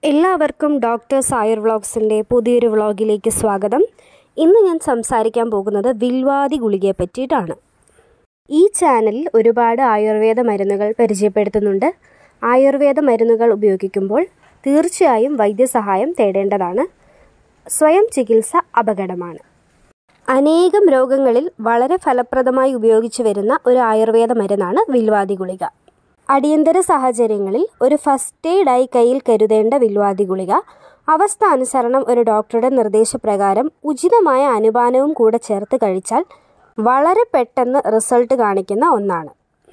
എല്ലാവർക്കും ഡോക്ടേഴ്സ് ആയുർ വ്ളോഗ്സിൻ്റെ പുതിയൊരു വ്ളോഗിലേക്ക് സ്വാഗതം ഇന്ന് ഞാൻ സംസാരിക്കാൻ പോകുന്നത് വിൽവാദി ഗുളികയെ പറ്റിയിട്ടാണ് ഈ ചാനലിൽ ഒരുപാട് ആയുർവേദ മരുന്നുകൾ പരിചയപ്പെടുത്തുന്നുണ്ട് ആയുർവേദ മരുന്നുകൾ ഉപയോഗിക്കുമ്പോൾ തീർച്ചയായും വൈദ്യസഹായം തേടേണ്ടതാണ് സ്വയം ചികിത്സ അപകടമാണ് അനേകം രോഗങ്ങളിൽ വളരെ ഫലപ്രദമായി ഉപയോഗിച്ചു വരുന്ന ഒരു ആയുർവേദ മരുന്നാണ് വിൽവാദി ഗുളിക അടിയന്തര സാഹചര്യങ്ങളിൽ ഒരു ഫസ്റ്റ് എയ്ഡായി കയ്യിൽ കരുതേണ്ട വിൽവാദി ഗുളിക അവസ്ഥാനുസരണം ഒരു ഡോക്ടറുടെ നിർദ്ദേശപ്രകാരം ഉചിതമായ അനുപാനവും കൂടെ ചേർത്ത് കഴിച്ചാൽ വളരെ പെട്ടെന്ന് റിസൾട്ട് കാണിക്കുന്ന ഒന്നാണ്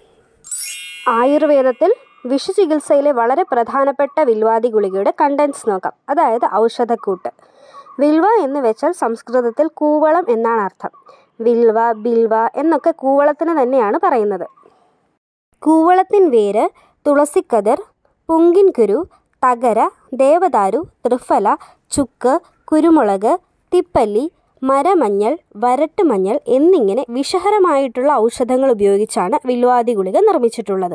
ആയുർവേദത്തിൽ വിഷചികിത്സയിലെ വളരെ പ്രധാനപ്പെട്ട വിൽവാദി ഗുളികയുടെ കണ്ടൻസ് നോക്കാം അതായത് ഔഷധക്കൂട്ട് വിൽവ എന്ന് വെച്ചാൽ സംസ്കൃതത്തിൽ കൂവളം എന്നാണ് അർത്ഥം വിൽവ ബിൽവ എന്നൊക്കെ കൂവളത്തിന് തന്നെയാണ് പറയുന്നത് കൂവളത്തിൻ വേര് തുളസിക്കതിർ പുങ്കിൻകുരു തകര ദേവദാരു ത്രിഫല ചുക്ക് കുരുമുളക് തിപ്പല്ലി മരമഞ്ഞൾ വരട്ടുമഞ്ഞൾ എന്നിങ്ങനെ വിഷഹരമായിട്ടുള്ള ഔഷധങ്ങൾ ഉപയോഗിച്ചാണ് വിൽവാദി ഗുളിക നിർമ്മിച്ചിട്ടുള്ളത്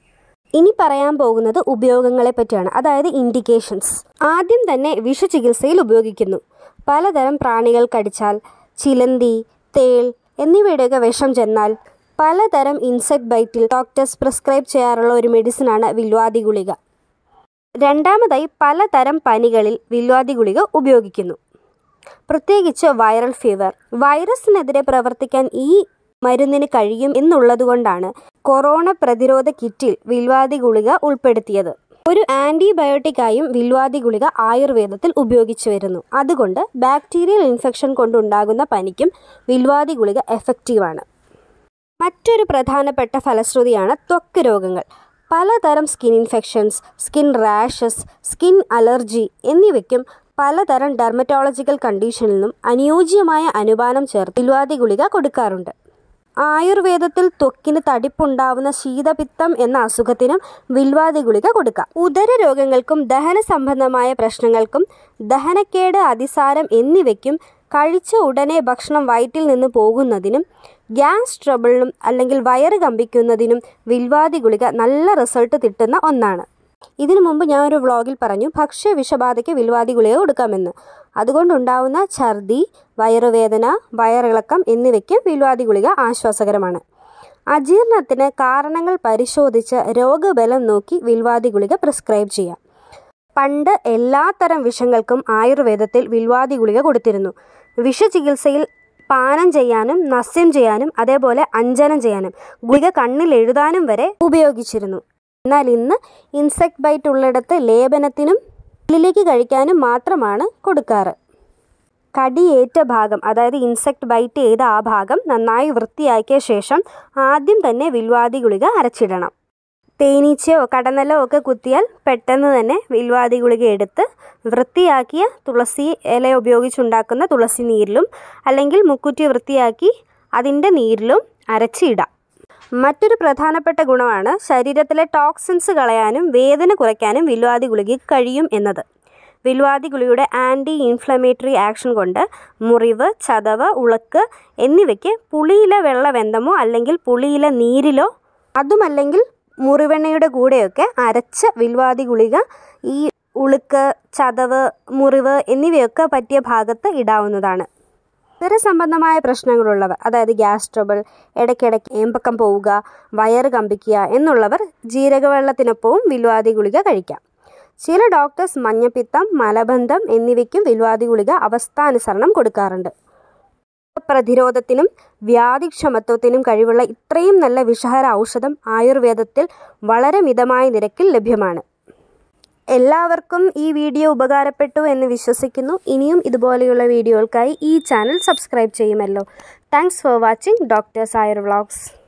ഇനി പറയാൻ പോകുന്നത് ഉപയോഗങ്ങളെ പറ്റിയാണ് അതായത് ഇൻഡിക്കേഷൻസ് ആദ്യം തന്നെ വിഷചികിത്സയിൽ ഉപയോഗിക്കുന്നു പലതരം പ്രാണികൾ കടിച്ചാൽ ചിലന്തി തേൾ എന്നിവയുടെയൊക്കെ വിഷം ചെന്നാൽ പലതരം ഇൻസെക്ട് ബൈറ്റിൽ ഡോക്ടേഴ്സ് പ്രിസ്ക്രൈബ് ചെയ്യാറുള്ള ഒരു മെഡിസിനാണ് വിൽവാദി ഗുളിക രണ്ടാമതായി പലതരം പനികളിൽ വിൽവാദി ഗുളിക ഉപയോഗിക്കുന്നു പ്രത്യേകിച്ച് വൈറൽ ഫീവർ വൈറസിനെതിരെ പ്രവർത്തിക്കാൻ ഈ മരുന്നിന് കഴിയും എന്നുള്ളതുകൊണ്ടാണ് കൊറോണ പ്രതിരോധ കിറ്റിൽ വിൽവാദി ഗുളിക ഉൾപ്പെടുത്തിയത് ഒരു ആൻറ്റിബയോട്ടിക്കായും വിൽവാദി ഗുളിക ആയുർവേദത്തിൽ ഉപയോഗിച്ചു വരുന്നു അതുകൊണ്ട് ബാക്ടീരിയൽ ഇൻഫെക്ഷൻ കൊണ്ടുണ്ടാകുന്ന പനിക്കും വിൽവാദി ഗുളിക എഫക്റ്റീവാണ് മറ്റൊരു പ്രധാനപ്പെട്ട ഫലശ്രുതിയാണ് ത്വക്ക് രോഗങ്ങൾ പലതരം skin infections skin rashes skin allergy എന്നിവയ്ക്കും പലതരം ഡെർമറ്റോളജിക്കൽ കണ്ടീഷനിലും അനുയോജ്യമായ അനുപാനം ചേർത്ത് വിൽവാദി ഗുളിക കൊടുക്കാറുണ്ട് ആയുർവേദത്തിൽ ത്വക്കിന് തടിപ്പുണ്ടാവുന്ന ശീതപിത്തം എന്ന അസുഖത്തിനും വിൽവാദി ഗുളിക കൊടുക്കാം ഉദര രോഗങ്ങൾക്കും ദഹന സംബന്ധമായ പ്രശ്നങ്ങൾക്കും ദഹനക്കേട് അതിസാരം എന്നിവയ്ക്കും കഴിച്ച ഉടനെ ഭക്ഷണം വയറ്റിൽ നിന്ന് പോകുന്നതിനും ഗ്യാസ് ട്രബിളിനും അല്ലെങ്കിൽ വയറ് കമ്പിക്കുന്നതിനും വിൽവാദി ഗുളിക നല്ല റിസൾട്ട് കിട്ടുന്ന ഒന്നാണ് ഇതിനു മുമ്പ് ഞാൻ ഒരു വ്ളോഗിൽ പറഞ്ഞു ഭക്ഷ്യ വിഷബാധയ്ക്ക് വിൽവാദി ഗുളിക കൊടുക്കാമെന്ന് അതുകൊണ്ടുണ്ടാവുന്ന ഛർദി വയറുവേദന വയറിളക്കം എന്നിവയ്ക്ക് വിൽവാദി ഗുളിക ആശ്വാസകരമാണ് അജീർണത്തിന് കാരണങ്ങൾ പരിശോധിച്ച് രോഗബലം നോക്കി വിൽവാദി ഗുളിക പ്രിസ്ക്രൈബ് ചെയ്യാം പണ്ട് എല്ലാത്തരം വിഷങ്ങൾക്കും ആയുർവേദത്തിൽ വിൽവാദി ഗുളിക കൊടുത്തിരുന്നു വിഷചികിത്സയിൽ പാനം ചെയ്യാനും നസ്യം ചെയ്യാനും അതേപോലെ അഞ്ജനം ചെയ്യാനും ഗുളിക കണ്ണിൽ എഴുതാനും വരെ ഉപയോഗിച്ചിരുന്നു എന്നാൽ ഇന്ന് ഇൻസെക്ട് ബൈറ്റ് ഉള്ളിടത്ത് ലേപനത്തിനും ഉള്ളിലേക്ക് കഴിക്കാനും മാത്രമാണ് കൊടുക്കാറ് കടിയേറ്റ ഭാഗം അതായത് ഇൻസെക്ട് ബൈറ്റ് ചെയ്ത ആ ഭാഗം നന്നായി വൃത്തിയാക്കിയ ശേഷം ആദ്യം തന്നെ വിൽവാദി ഗുളിക അരച്ചിടണം തേനീച്ചയോ കടന്നലോ ഒക്കെ കുത്തിയാൽ പെട്ടെന്ന് തന്നെ വിൽവാദി ഗുളിക എടുത്ത് വൃത്തിയാക്കിയ തുളസി ഇല ഉപയോഗിച്ചുണ്ടാക്കുന്ന തുളസി നീരിലും അല്ലെങ്കിൽ മുക്കുറ്റി വൃത്തിയാക്കി അതിൻ്റെ നീരിലും അരച്ചിടാം മറ്റൊരു പ്രധാനപ്പെട്ട ഗുണമാണ് ശരീരത്തിലെ ടോക്സിൻസ് കളയാനും വേദന കുറയ്ക്കാനും വിൽവാദി ഗുളികയ്ക്ക് കഴിയും എന്നത് വിൽവാദി ഗുളികയുടെ ആൻറ്റി ഇൻഫ്ലമേറ്ററി ആക്ഷൻ കൊണ്ട് മുറിവ് ചതവ് ഉളുക്ക് എന്നിവയ്ക്ക് പുളിയില വെള്ളവെന്തമോ അല്ലെങ്കിൽ പുളിയില നീരിലോ അതുമല്ലെങ്കിൽ മുറിവെണ്ണയുടെ കൂടെയൊക്കെ അരച്ച വിൽവാദി ഗുളിക ഈ ഉളുക്ക് ചതവ് മുറിവ് എന്നിവയൊക്കെ പറ്റിയ ഭാഗത്ത് ഇടാവുന്നതാണ് ഇതര സംബന്ധമായ പ്രശ്നങ്ങളുള്ളവർ അതായത് ഗ്യാസ് ട്രബിൾ ഇടയ്ക്കിടയ്ക്ക് ഏമ്പക്കം പോവുക വയറ് കമ്പിക്കുക എന്നുള്ളവർ ജീരകവെള്ളത്തിനൊപ്പവും വിൽവാദി ഗുളിക കഴിക്കാം ചില ഡോക്ടേഴ്സ് മഞ്ഞപ്പിത്തം മലബന്ധം എന്നിവയ്ക്കും വിൽവാദി ഗുളിക അവസ്ഥാനുസരണം കൊടുക്കാറുണ്ട് പ്രതിരോധത്തിനും വ്യാധിക്ഷമത്വത്തിനും കഴിവുള്ള ഇത്രയും നല്ല വിഷഹര ഔഷധം ആയുർവേദത്തിൽ വളരെ മിതമായ നിരക്കിൽ ലഭ്യമാണ് എല്ലാവർക്കും ഈ വീഡിയോ ഉപകാരപ്പെട്ടു എന്ന് വിശ്വസിക്കുന്നു ഇനിയും ഇതുപോലെയുള്ള വീഡിയോകൾക്കായി ഈ ചാനൽ സബ്സ്ക്രൈബ് ചെയ്യുമല്ലോ thanks for watching doctors Ayur vlogs